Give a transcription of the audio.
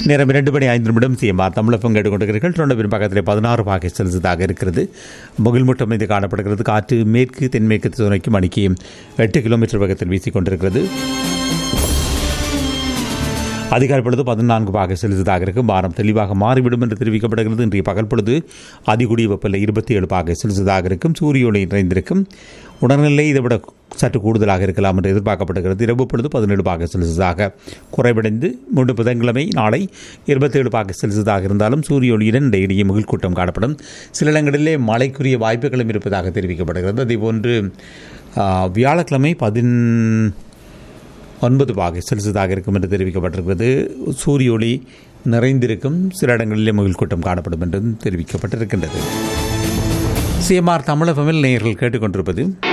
நேரம் இரண்டு மணி ஐந்து நிமிடம் சிஎம்ஆர் தமிழகம் கேட்டுக்கொண்டிருக்கிறீர்கள் தொண்டபின் பக்கத்தில் பதினாறு பாகை செல்சியஸாக இருக்கிறது முகில்மூட்டம் மீது காணப்படுகிறது காற்று மேற்கு தென்மேற்கு துணைக்கு மணிக்கு எட்டு கிலோமீட்டர் வேகத்தில் வீசிக்கொண்டிருக்கிறது அதிகாலை பொழுது பதினான்கு பாக செலுத்ததாக இருக்கும் வாரம் தெளிவாக மாறிவிடும் என்று தெரிவிக்கப்படுகிறது இன்றைய பகல் பொழுது அதிகுடி வெப்பநிலை இருபத்தி ஏழு பாக செலுத்ததாக இருக்கும் சூரிய ஒளி நிறைந்திருக்கும் உடல்நிலை இதை விட சற்று கூடுதலாக இருக்கலாம் என்று எதிர்பார்க்கப்படுகிறது இரவு பொழுது பதினேழு பாக செலுத்ததாக குறைவடைந்து மூன்று புதன்கிழமை நாளை இருபத்தேழு பாக செலுத்ததாக இருந்தாலும் சூரிய ஒளியுடன் இடையிடையே முகில் கூட்டம் காணப்படும் சில இடங்களிலே மழைக்குரிய வாய்ப்புகளும் இருப்பதாக தெரிவிக்கப்படுகிறது அதேபோன்று ஆ, வியாழக்கிழமை பதின் ஒன்பது பாகை செல்சியஸாக இருக்கும் என்று தெரிவிக்கப்பட்டிருக்கிறது சூரிய ஒளி நிறைந்திருக்கும் சில இடங்களிலே முகில் கூட்டம் காணப்படும் என்றும் தெரிவிக்கப்பட்டிருக்கின்றது சிஎம்ஆர் தமிழகமில் நேயர்கள் கேட்டுக்கொண்டிருப்பது